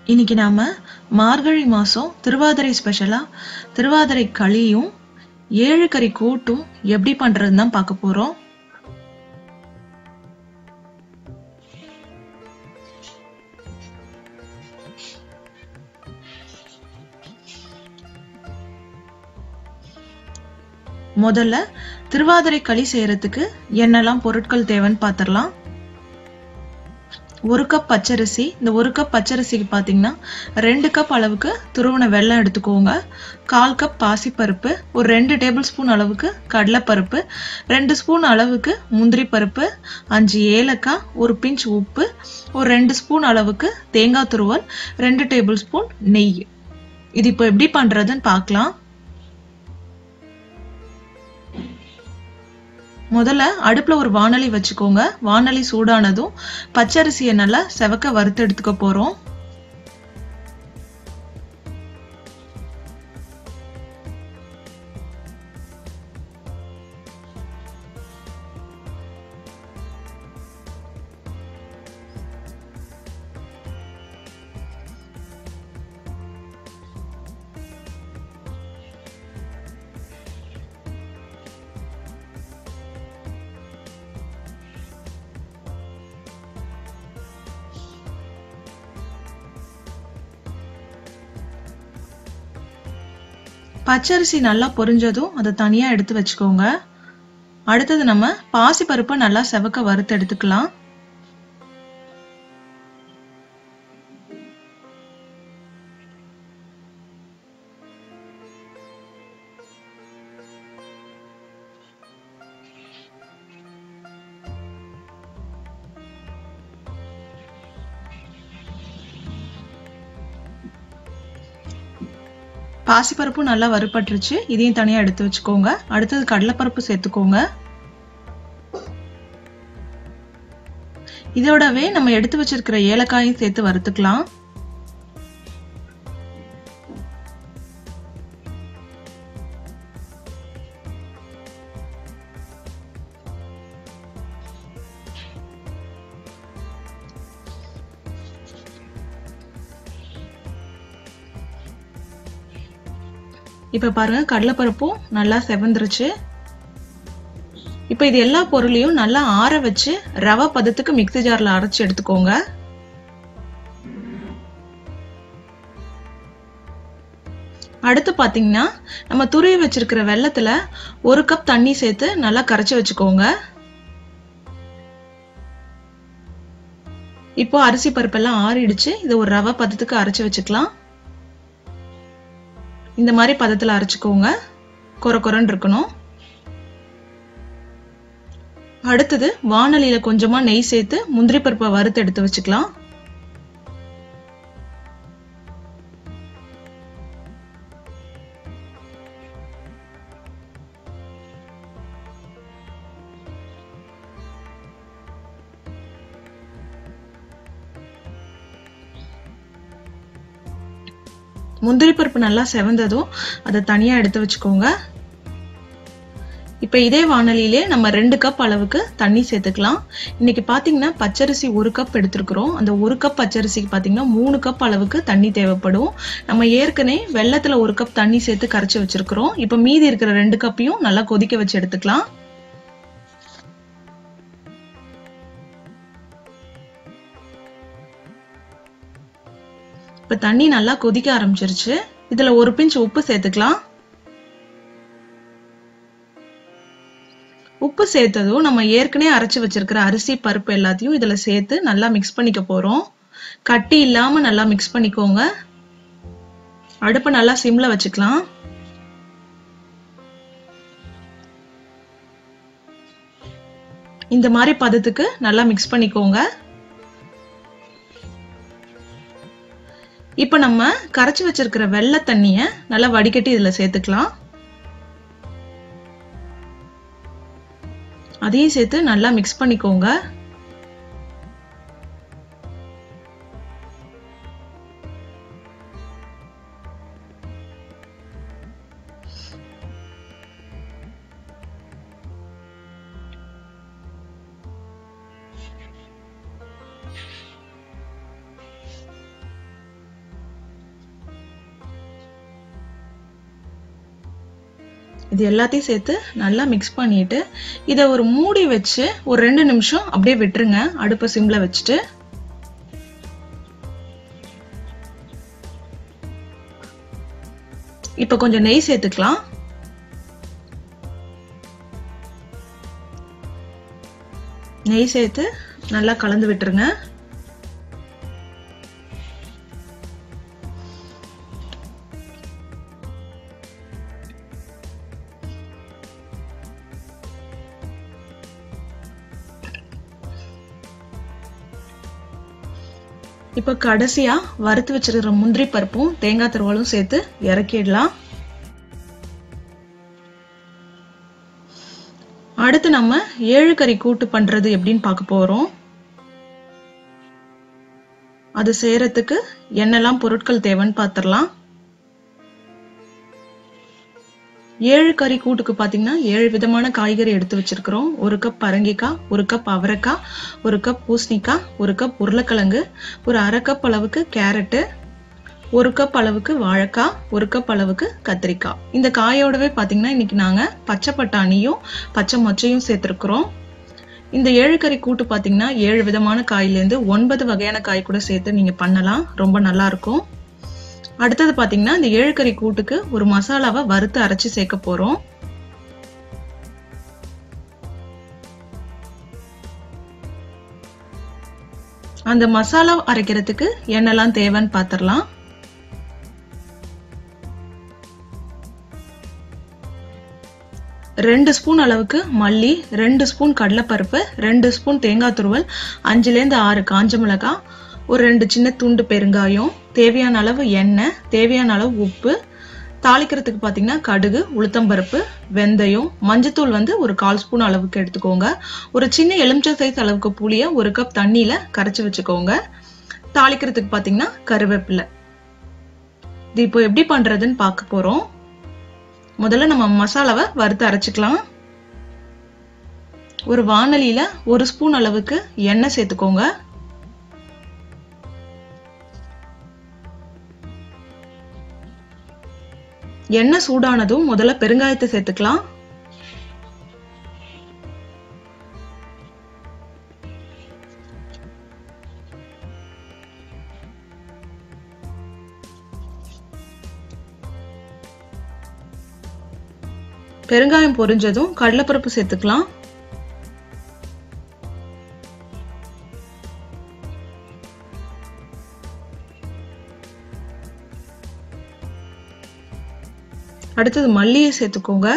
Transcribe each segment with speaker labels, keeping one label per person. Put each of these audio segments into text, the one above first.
Speaker 1: இன்னைக்கு நாம மார்கழி மாசம் திருவாதிரை ஸ்பெஷலா திருவாதிரை களியும் ஏழு கறி கூட்டும் எப்படி பண்றதுன்னு தான் பார்க்க போறோம் முதல்ல திருவாதிரை களி செய்யறதுக்கு என்னெல்லாம் பொருட்கள் தேவைன்னு பார்த்துடலாம் ஒரு கப் பச்சரிசி இந்த ஒரு கப் பச்சரிசிக்கு பார்த்தீங்கன்னா ரெண்டு கப் அளவுக்கு துருவன வெல்லம் எடுத்துக்கோங்க கால் கப் பாசிப்பருப்பு ஒரு ரெண்டு டேபிள் ஸ்பூன் அளவுக்கு கடலைப்பருப்பு ரெண்டு ஸ்பூன் அளவுக்கு முந்திரி பருப்பு அஞ்சு ஏலக்காய் ஒரு பிஞ்ச் உப்பு ஒரு ரெண்டு ஸ்பூன் அளவுக்கு தேங்காய் துருவல் ரெண்டு டேபிள் ஸ்பூன் நெய் இது இப்போ எப்படி பண்றதுன்னு பார்க்கலாம் முதல்ல அடுப்புல ஒரு வானலி வச்சுக்கோங்க வானலி சூடானதும் பச்சரிசியை நல்லா செவக்க வறுத்து எடுத்துக்க போறோம் பச்சரிசி நல்லா பொரிஞ்சதும் அதை தனியா எடுத்து வச்சுக்கோங்க அடுத்தது நம்ம பாசி பருப்பை நல்லா செவக்க வறுத்து எடுத்துக்கலாம் பாசிப்பருப்பும் நல்லா வறுபட்டுருச்சு இதையும் தனியா எடுத்து வச்சுக்கோங்க அடுத்தது கடலைப்பருப்பு சேர்த்துக்கோங்க இதோடவே நம்ம எடுத்து வச்சிருக்கிற ஏலக்காயும் சேர்த்து வறுத்துக்கலாம் இப்ப பாருங்க கடலைப்பருப்பும் நல்லா செவந்துருச்சு இப்ப இது எல்லா பொருளையும் நல்லா ஆற வச்சு ரவை பதத்துக்கு மிக்ஸி ஜார்ல அரைச்சு எடுத்துக்கோங்க அடுத்து பாத்தீங்கன்னா நம்ம துருவி வச்சிருக்கிற வெள்ளத்துல ஒரு கப் தண்ணி சேர்த்து நல்லா கரைச்சு வச்சுக்கோங்க இப்போ அரிசி பருப்பெல்லாம் ஆறிடுச்சு இதை ஒரு ரவை பதத்துக்கு அரைச்சு வச்சுக்கலாம் இந்த மாதிரி பதத்துல அரைச்சுக்கோங்க கொர கொரன்னு இருக்கணும் அடுத்தது வானலியில கொஞ்சமா நெய் சேர்த்து முந்திரி பருப்பை வறுத்து எடுத்து வச்சுக்கலாம் முந்திரி பருப்பு நல்லா செவந்ததும் அதை தனியா எடுத்து வச்சுக்கோங்க இப்ப இதே வானலியிலே நம்ம ரெண்டு கப் அளவுக்கு தண்ணி சேர்த்துக்கலாம் இன்னைக்கு பாத்தீங்கன்னா பச்சரிசி ஒரு கப் எடுத்திருக்கிறோம் அந்த ஒரு கப் பச்சரிசிக்கு பாத்தீங்கன்னா மூணு கப் அளவுக்கு தண்ணி தேவைப்படும் நம்ம ஏற்கனவே வெள்ளத்துல ஒரு கப் தண்ணி சேர்த்து கரைச்சு வச்சிருக்கிறோம் இப்ப மீதி இருக்கிற ரெண்டு கப்பையும் நல்லா கொதிக்க வச்சு எடுத்துக்கலாம் இப்ப தண்ணி நல்லா கொதிக்க ஆரம்பிச்சிருச்சு இதுல ஒரு பிஞ்ச் உப்பு சேர்த்துக்கலாம் உப்பு சேர்த்ததும் நம்ம ஏற்கனவே அரைச்சு வச்சிருக்கிற அரிசி பருப்பு எல்லாத்தையும் இதுல சேர்த்து நல்லா மிக்ஸ் பண்ணிக்க போறோம் கட்டி இல்லாம நல்லா மிக்ஸ் பண்ணிக்கோங்க அடுப்பை நல்லா சிம்ல வச்சுக்கலாம் இந்த மாதிரி பதத்துக்கு நல்லா மிக்ஸ் பண்ணிக்கோங்க இப்ப நம்ம கரைச்சு வச்சிருக்கிற வெள்ளை தண்ணிய நல்லா வடிகட்டி இதுல சேர்த்துக்கலாம் அதையும் சேர்த்து நல்லா மிக்ஸ் பண்ணிக்கோங்க இது எல்லாத்தையும் சேர்த்து நல்லா மிக்ஸ் பண்ணிட்டு இதை ஒரு மூடி வச்சு ஒரு ரெண்டு நிமிஷம் அப்படியே விட்டுருங்க அடுப்பை சிம்ல வச்சுட்டு இப்ப கொஞ்சம் நெய் சேர்த்துக்கலாம் நெய் சேர்த்து நல்லா கலந்து விட்டுருங்க இப்ப கடைசியா வறுத்து வச்சிருக்கிற முந்திரி பருப்பும் தேங்காய் துருவலும் சேர்த்து இறக்கிடலாம் அடுத்து நம்ம ஏழு கறி கூட்டு பண்றது எப்படின்னு பார்க்க போறோம் அது செய்யறதுக்கு என்னெல்லாம் பொருட்கள் தேவைன்னு பார்த்துடலாம் ஏழு கறி கூட்டுக்கு பாத்தீங்கன்னா ஏழு விதமான காய்கறி எடுத்து வச்சிருக்கிறோம் ஒரு கப் பரங்கிக்காய் ஒரு கப் அவரைக்காய் ஒரு கப் பூசணிக்காய் ஒரு கப் உருளைக்கிழங்கு ஒரு அரை கப் அளவுக்கு கேரட்டு ஒரு கப் அளவுக்கு வாழைக்காய் ஒரு கப் அளவுக்கு கத்திரிக்காய் இந்த காயோடவே பாத்தீங்கன்னா இன்னைக்கு நாங்க பச்சை பட்டாணியும் பச்சை மொச்சையும் சேர்த்திருக்கிறோம் இந்த ஏழு கறி கூட்டு பாத்தீங்கன்னா ஏழு விதமான காயிலேருந்து ஒன்பது வகையான காய் கூட சேர்த்து நீங்க பண்ணலாம் ரொம்ப நல்லா இருக்கும் அடுத்தது பாத்தீங்கன்னா இந்த ஏழு கறி கூட்டுக்கு ஒரு மசாலாவை வறுத்து அரைச்சு சேர்க்க போறோம் அந்த மசாலா அரைக்கிறதுக்கு என்னெல்லாம் தேவைன்னு பாத்திரலாம் ரெண்டு ஸ்பூன் அளவுக்கு மல்லி ரெண்டு ஸ்பூன் கடலைப்பருப்பு ரெண்டு ஸ்பூன் தேங்காய் துருவல் அஞ்சுலேருந்து ஆறு காஞ்ச மிளகாய் ஒரு ரெண்டு சின்ன துண்டு பெருங்காயம் தேவையான அளவு எண்ணெய் தேவையான அளவு உப்பு தாளிக்கிறதுக்கு பார்த்தீங்கன்னா கடுகு உளுத்தம்பருப்பு வெந்தயம் மஞ்சத்தூள் வந்து ஒரு கால் ஸ்பூன் அளவுக்கு எடுத்துக்கோங்க ஒரு சின்ன எலுமிச்சை சைஸ் அளவுக்கு புளியை ஒரு கப் தண்ணியில கரைச்சி வச்சுக்கோங்க தாளிக்கிறதுக்கு பார்த்தீங்கன்னா கருவேப்பிலை இது இப்போ எப்படி பண்றதுன்னு பார்க்க போறோம் முதல்ல நம்ம மசாலாவை வறுத்து அரைச்சுக்கலாம் ஒரு வானலியில ஒரு ஸ்பூன் அளவுக்கு எண்ணெய் சேர்த்துக்கோங்க எண்ணெய் சூடானதும் முதல்ல பெருங்காயத்தை சேர்த்துக்கலாம் பெருங்காயம் பொரிஞ்சதும் கடலைப்பருப்பு சேர்த்துக்கலாம் அடுத்தது மல்லியை சேர்த்துக்கோங்க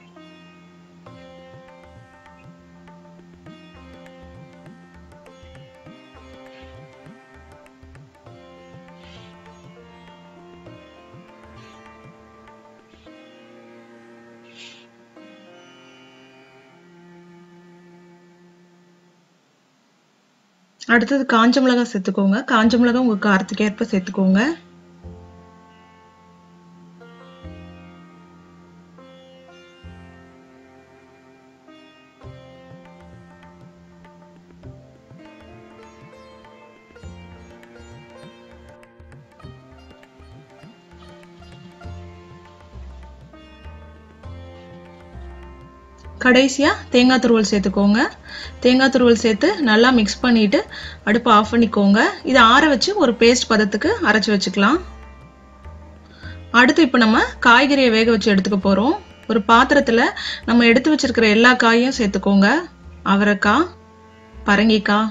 Speaker 1: அடுத்தது காஞ்ச மிளகாய் சேர்த்துக்கோங்க காஞ்ச மிளகாய் உங்க காரத்துக்கு ஏற்ப சேர்த்துக்கோங்க கடைசியா தேங்காய் துருவல் சேர்த்துக்கோங்க தேங்காய் துருவல் சேர்த்து நல்லா மிக்ஸ் பண்ணிட்டு அடுப்பை ஆஃப் பண்ணிக்கோங்க இதை ஆற வச்சு ஒரு பேஸ்ட் பதத்துக்கு அரைச்சு வச்சுக்கலாம் அடுத்து இப்போ நம்ம காய்கறியை வேக வச்சு எடுத்துக்க போறோம் ஒரு பாத்திரத்துல நம்ம எடுத்து வச்சிருக்கிற எல்லா காயும் சேர்த்துக்கோங்க அவரைக்காய் பரங்கிக்காய்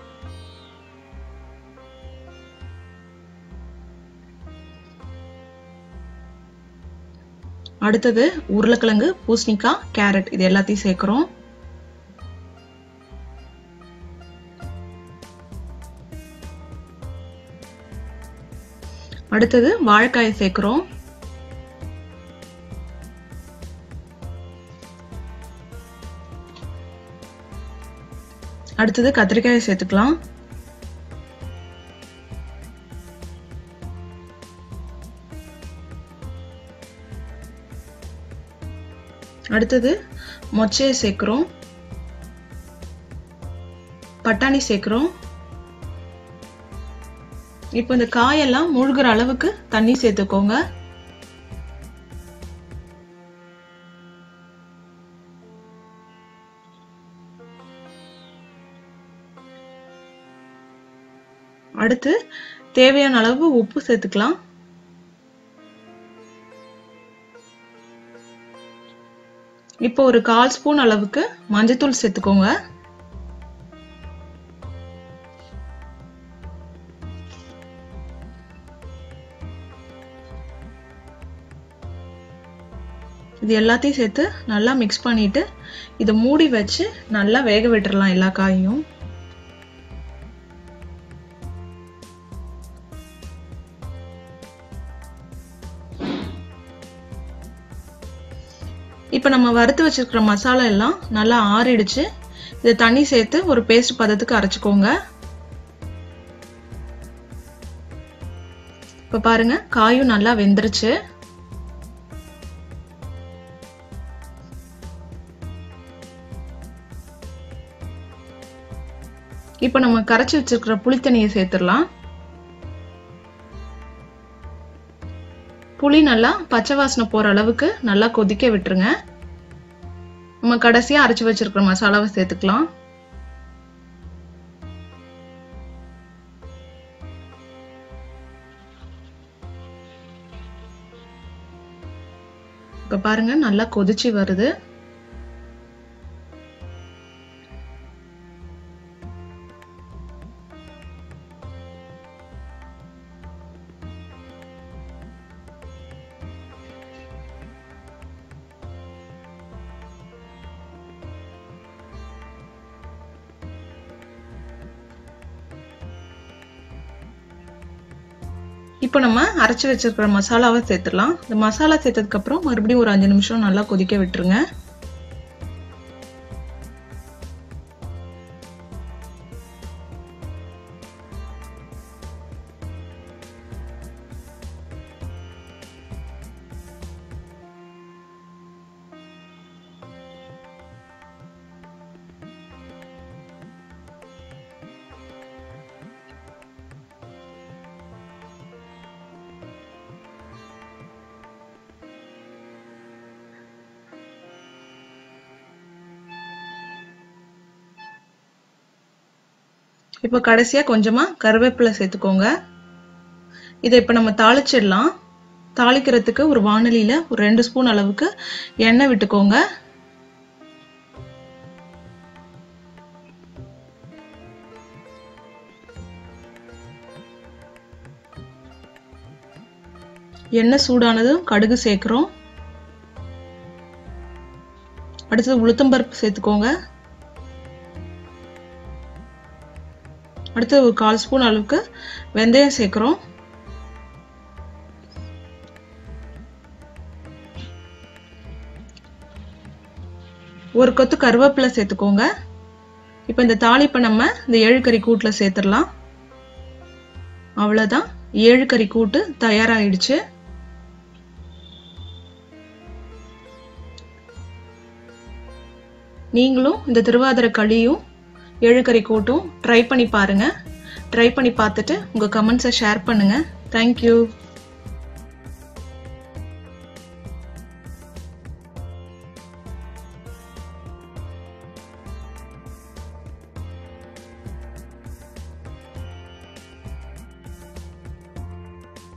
Speaker 1: அடுத்தது உருளைக்கிழங்கு பூசணிக்காய் கேரட் இது எல்லாத்தையும் சேர்க்கிறோம் அடுத்தது வாழைக்காயை சேர்க்கிறோம் அடுத்தது கத்திரிக்காயை சேர்த்துக்கலாம் அடுத்தது மொச்சையை சேர்க்கிறோம் பட்டாணி சேர்க்கிறோம் இப்போ இந்த காயெல்லாம் மூழ்கிற அளவுக்கு தண்ணி சேர்த்துக்கோங்க அடுத்து தேவையான அளவு உப்பு சேர்த்துக்கலாம் இப்போ ஒரு கால் ஸ்பூன் அளவுக்கு மஞ்சத்தூள் சேர்த்துக்கோங்க இது எல்லாத்தையும் சேர்த்து நல்லா மிக்ஸ் பண்ணிட்டு இதை மூடி வச்சு நல்லா வேக விட்டுறலாம் எல்லா காயும் இப்போ நம்ம வறுத்து வச்சிருக்கிற மசாலா எல்லாம் நல்லா ஆறிடுச்சு இதை தண்ணி சேர்த்து ஒரு பேஸ்ட் பதத்துக்கு அரைச்சிக்கோங்க இப்போ பாருங்க காயும் நல்லா வெந்துருச்சு இப்போ நம்ம கரைச்சி வச்சிருக்கிற புளித்தண்ணியை சேர்த்துடலாம் புளி நல்லா பச்சை வாசனை போற அளவுக்கு நல்லா கொதிக்க விட்டுருங்க நம்ம கடைசியா அரைச்சு வச்சிருக்கிற மசாலாவை சேர்த்துக்கலாம் இப்ப பாருங்க நல்லா கொதிச்சு வருது இப்போ நம்ம அரைச்சி வச்சிருக்கிற மசாலாவை சேர்த்துடலாம் இந்த மசாலா சேர்த்ததுக்கு அப்புறம் மறுபடியும் ஒரு அஞ்சு நிமிஷம் நல்லா கொதிக்க விட்டுருங்க இப்போ கடைசியா கொஞ்சமா கருவேப்பிலை சேர்த்துக்கோங்க இதை இப்போ நம்ம தாளிச்சிடலாம் தாளிக்கிறதுக்கு ஒரு வானலியில ஒரு ரெண்டு ஸ்பூன் அளவுக்கு எண்ணெய் விட்டுக்கோங்க எண்ணெய் சூடானதும் கடுகு சேர்க்கிறோம் அடுத்தது உளுத்தம்பருப்பு சேர்த்துக்கோங்க அடுத்து ஒரு கால் ஸ்பூன் அளவுக்கு வெந்தயம் சேர்க்குறோம் ஒரு கொத்து கருவேப்பிலை சேர்த்துக்கோங்க இப்போ இந்த தாளிப்பை நம்ம இந்த ஏழு கறி கூட்டில் சேர்த்துடலாம் அவ்வளோதான் ஏழு கறி கூட்டு தயாராகிடுச்சு நீங்களும் இந்த திருவாதிரை களியும் எழுக்கறி கூட்டும் ட்ரை பண்ணி பாருங்க ட்ரை பண்ணி பார்த்துட்டு உங்கள் கமெண்ட்ஸை ஷேர் பண்ணுங்கள் தேங்க்யூ